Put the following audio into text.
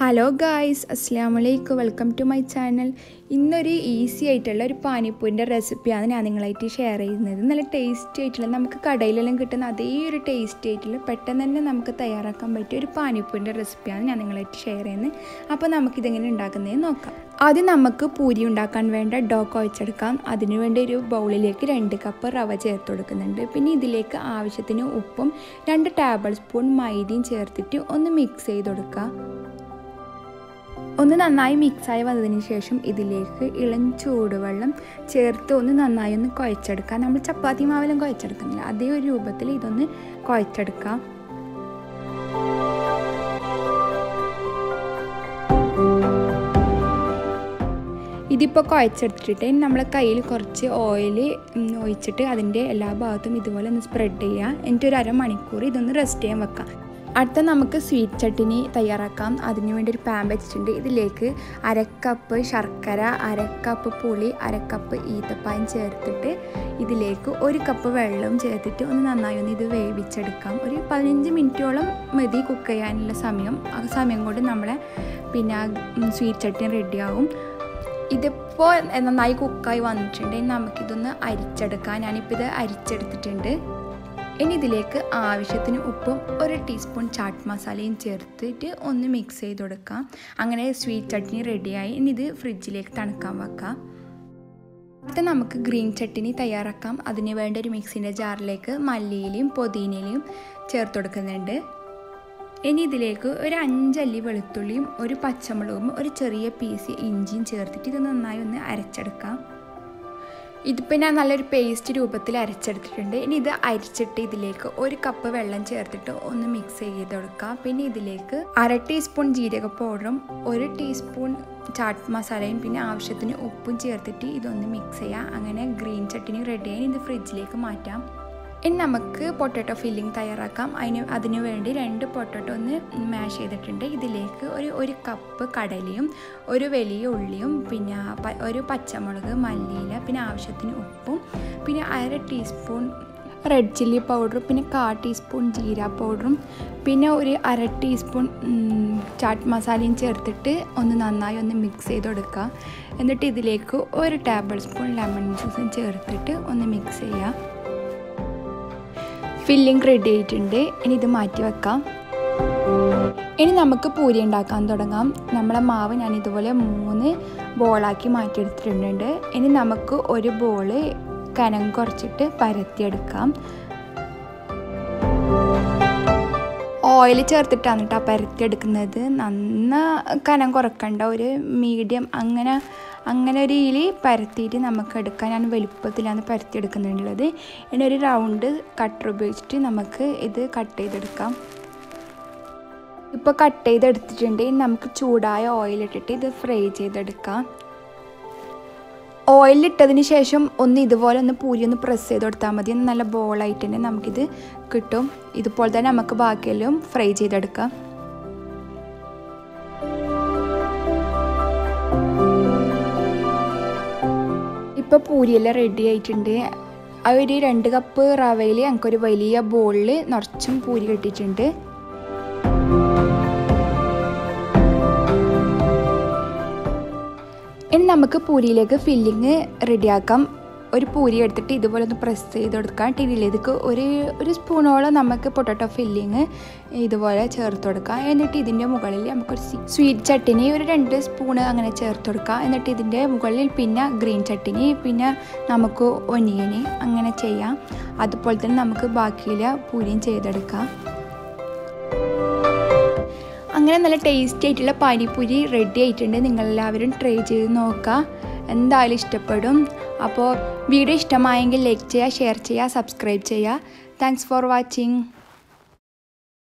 hello guys അസ്സാം വലൈക്കും welcome to my channel ഇന്നൊരു ഈസി ആയിട്ടുള്ള ഒരു പാനിപ്പൂരിൻ്റെ റെസിപ്പിയാണ് ഞാൻ നിങ്ങളായിട്ട് ഷെയർ ചെയ്യുന്നത് നല്ല ടേസ്റ്റി ആയിട്ടുള്ള നമുക്ക് കടയിലെല്ലാം കിട്ടുന്ന അതേ ഒരു ടേസ്റ്റി ആയിട്ടുള്ള പെട്ടെന്ന് തന്നെ നമുക്ക് തയ്യാറാക്കാൻ പറ്റിയ ഒരു പാനിപ്പൂരിൻ്റെ റെസിപ്പിയാണ് ഞാൻ നിങ്ങളായിട്ട് ഷെയർ ചെയ്യുന്നത് അപ്പോൾ നമുക്കിതെങ്ങനെ ഉണ്ടാക്കുന്നതെന്ന് നോക്കാം ആദ്യം നമുക്ക് പൂരി ഉണ്ടാക്കാൻ വേണ്ട ഡോ കുഴച്ചെടുക്കാം അതിനുവേണ്ടി ഒരു ബൗളിലേക്ക് രണ്ട് കപ്പ് റവ ചേർത്ത് കൊടുക്കുന്നുണ്ട് പിന്നെ ഇതിലേക്ക് ആവശ്യത്തിന് ഉപ്പും രണ്ട് ടേബിൾ സ്പൂൺ മൈദയും ചേർത്തിട്ട് ഒന്ന് മിക്സ് ചെയ്ത് കൊടുക്കുക ഒന്ന് നന്നായി മിക്സായി വന്നതിന് ശേഷം ഇതിലേക്ക് ഇളം ചൂടുവെള്ളം ചേർത്ത് ഒന്ന് നന്നായി ഒന്ന് കുഴച്ചെടുക്കാം നമ്മൾ ചപ്പാത്തി മാവെല്ലാം കുഴച്ചെടുക്കുന്നില്ല അതേ ഒരു രൂപത്തിൽ ഇതൊന്ന് കുഴച്ചെടുക്കാം ഇതിപ്പോൾ കുഴച്ചെടുത്തിട്ട് നമ്മളെ കയ്യിൽ കുറച്ച് ഓയിൽ ഒഴിച്ചിട്ട് അതിൻ്റെ എല്ലാ ഭാഗത്തും ഇതുപോലെ ഒന്ന് സ്പ്രെഡ് ചെയ്യുക എന്നിട്ട് ഒരു അരമണിക്കൂർ ഇതൊന്ന് റെസ്റ്റ് ചെയ്യാൻ വെക്കാം അടുത്ത നമുക്ക് സ്വീറ്റ് ചട്ടിനി തയ്യാറാക്കാം അതിനു വേണ്ടി ഒരു പാൻ വെച്ചിട്ടുണ്ട് ഇതിലേക്ക് അരക്കപ്പ് ശർക്കര അരക്കപ്പ് പുളി അരക്കപ്പ് ഈത്തപ്പായം ചേർത്തിട്ട് ഇതിലേക്ക് ഒരു കപ്പ് വെള്ളം ചേർത്തിട്ട് ഒന്ന് നന്നായി ഒന്ന് ഇത് വേവിച്ചെടുക്കാം ഒരു പതിനഞ്ച് മിനിറ്റോളം മതി കുക്ക് ചെയ്യാനുള്ള സമയം ആ സമയം കൊണ്ട് നമ്മളെ പിന്നെ സ്വീറ്റ് ചട്ടിനി റെഡിയാവും ഇതിപ്പോൾ നന്നായി കുക്കായി വന്നിട്ടുണ്ടെങ്കിൽ നമുക്കിതൊന്ന് അരിച്ചെടുക്കാം ഞാനിപ്പോൾ ഇത് അരിച്ചെടുത്തിട്ടുണ്ട് ഇനി ഇതിലേക്ക് ആവശ്യത്തിന് ഉപ്പും ഒരു ടീസ്പൂൺ ചാട്ട് മസാലയും ചേർത്തിട്ട് ഒന്ന് മിക്സ് ചെയ്ത് കൊടുക്കാം അങ്ങനെ സ്വീറ്റ് ചട്നി റെഡിയായി ഇനി ഇത് ഫ്രിഡ്ജിലേക്ക് തണുക്കാൻ വെക്കാം അടുത്ത നമുക്ക് ഗ്രീൻ ചട്നി തയ്യാറാക്കാം അതിന് വേണ്ട ഒരു മിക്സിൻ്റെ ജാറിലേക്ക് മല്ലിയിലയും പുതിനയിലയും ചേർത്ത് കൊടുക്കുന്നുണ്ട് ഇനി ഇതിലേക്ക് ഒരു അഞ്ചല്ലി വെളുത്തുള്ളിയും ഒരു പച്ചമുളകും ഒരു ചെറിയ പീസ് ഇഞ്ചിയും ചേർത്തിട്ട് ഇത് നന്നായി ഒന്ന് അരച്ചെടുക്കാം ഇതിപ്പോൾ ഞാൻ നല്ലൊരു പേസ്റ്റ് രൂപത്തിൽ അരച്ചെടുത്തിട്ടുണ്ട് ഇനി ഇത് അരിച്ചിട്ട് ഇതിലേക്ക് ഒരു കപ്പ് വെള്ളം ചേർത്തിട്ട് ഒന്ന് മിക്സ് ചെയ്ത് കൊടുക്കുക പിന്നെ ഇതിലേക്ക് അര ടീസ്പൂൺ ജീരക പൗഡറും ഒരു ടീസ്പൂൺ ചാട്ട് മസാലയും പിന്നെ ആവശ്യത്തിന് ഉപ്പും ചേർത്തിട്ട് ഇതൊന്ന് മിക്സ് ചെയ്യുക അങ്ങനെ ഗ്രീൻ ചട്ടിനി റെഡിയായി ഇത് ഫ്രിഡ്ജിലേക്ക് മാറ്റാം ഇനി നമുക്ക് പൊട്ടാറ്റോ ഫില്ലിംഗ് തയ്യാറാക്കാം അതിന് അതിനു വേണ്ടി രണ്ട് പൊട്ടാറ്റോ ഒന്ന് മാഷ് ചെയ്തിട്ടുണ്ട് ഇതിലേക്ക് ഒരു ഒരു കപ്പ് കടലയും ഒരു വലിയ ഉള്ളിയും പിന്നെ ഒരു പച്ചമുളക് മല്ലിയില പിന്നെ ആവശ്യത്തിന് ഉപ്പും പിന്നെ അര ടീസ്പൂൺ റെഡ് ചില്ലി പൗഡറും പിന്നെ കാ ടീസ്പൂൺ ജീര പൗഡറും പിന്നെ ഒരു അര ടീസ്പൂൺ ചാട്ട് മസാലയും ചേർത്തിട്ട് ഒന്ന് നന്നായി ഒന്ന് മിക്സ് ചെയ്ത് കൊടുക്കുക എന്നിട്ട് ഇതിലേക്ക് ഒരു ടേബിൾ സ്പൂൺ ലെമൺ ജ്യൂസും ചേർത്തിട്ട് ഒന്ന് മിക്സ് ചെയ്യുക ഫില്ലിംഗ് റെഡി ആയിട്ടുണ്ട് ഇനി ഇത് മാറ്റി വെക്കാം ഇനി നമുക്ക് പൂരി ഉണ്ടാക്കാൻ തുടങ്ങാം നമ്മളെ മാവ് ഞാൻ ഇതുപോലെ മൂന്ന് ബോളാക്കി മാറ്റിയെടുത്തിട്ടുണ്ട് ഇനി നമുക്ക് ഒരു ബോള് കനം കുറച്ചിട്ട് പരത്തിയെടുക്കാം ഓയിൽ ചേർത്തിട്ടാണ് കേട്ടോ പരത്തിയെടുക്കുന്നത് നന്ന കനം കുറക്കണ്ട ഒരു മീഡിയം അങ്ങനെ അങ്ങനെ ഒരു ഇതിൽ പരത്തിയിട്ട് നമുക്ക് എടുക്കാൻ ഞാൻ വലുപ്പത്തിലാണ് പരത്തിയെടുക്കുന്നുള്ളത് ഇനി ഒരു റൗണ്ട് കട്ടർ ഉപയോഗിച്ചിട്ട് നമുക്ക് ഇത് കട്ട് ചെയ്തെടുക്കാം ഇപ്പോൾ കട്ട് ചെയ്തെടുത്തിട്ടുണ്ട് നമുക്ക് ചൂടായ ഓയിലിട്ടിട്ട് ഇത് ഫ്രൈ ചെയ്തെടുക്കാം ഓയിലിട്ടതിന് ശേഷം ഒന്ന് ഇതുപോലെ ഒന്ന് പൂരി ഒന്ന് പ്രസ് ചെയ്ത് കൊടുത്താൽ മതി നല്ല ബോളായിട്ട് തന്നെ നമുക്കിത് കിട്ടും ഇതുപോലെ തന്നെ നമുക്ക് ബാക്കിയെല്ലാം ഫ്രൈ ചെയ്തെടുക്കാം ഇപ്പോൾ പൂരിയെല്ലാം റെഡി ആയിട്ടുണ്ട് ആ ഒരു രണ്ട് കപ്പ് റവയിൽ ഞങ്ങൾക്കൊരു വലിയ ബോളിൽ നിറച്ചും പൂരി കിട്ടിയിട്ടുണ്ട് ഇനി നമുക്ക് പൂരിയിലേക്ക് ഫില്ലിങ് റെഡിയാക്കാം ഒരു പൂരി എടുത്തിട്ട് ഇതുപോലെ ഒന്ന് പ്രസ് ചെയ്ത് കൊടുക്കാം ടിന്നിലേക്ക് ഒരു ഒരു സ്പൂണോളം നമുക്ക് പൊട്ടാറ്റോ ഫില്ലിങ് ഇതുപോലെ ചേർത്ത് കൊടുക്കാം എന്നിട്ട് ഇതിൻ്റെ മുകളിൽ നമുക്കൊരു സ്വീറ്റ് ചട്ടിനി ഒരു രണ്ട് സ്പൂണ് അങ്ങനെ ചേർത്ത് കൊടുക്കാം എന്നിട്ട് ഇതിൻ്റെ മുകളിൽ പിന്നെ ഗ്രീൻ ചട്ടിനി പിന്നെ നമുക്ക് ഒനിയന് അങ്ങനെ ചെയ്യാം അതുപോലെ തന്നെ നമുക്ക് ബാക്കിയില്ല പൂരിയും ചെയ്തെടുക്കാം അങ്ങനെ നല്ല ടേസ്റ്റി ആയിട്ടുള്ള പാനിപ്പൂരി റെഡി ആയിട്ടുണ്ട് നിങ്ങളെല്ലാവരും ട്രൈ ചെയ്ത് നോക്കുക എന്തായാലും ഇഷ്ടപ്പെടും അപ്പോൾ വീഡിയോ ഇഷ്ടമായെങ്കിൽ ലൈക്ക് ചെയ്യുക ഷെയർ ചെയ്യുക സബ്സ്ക്രൈബ് ചെയ്യുക താങ്ക്സ് ഫോർ വാച്ചിങ്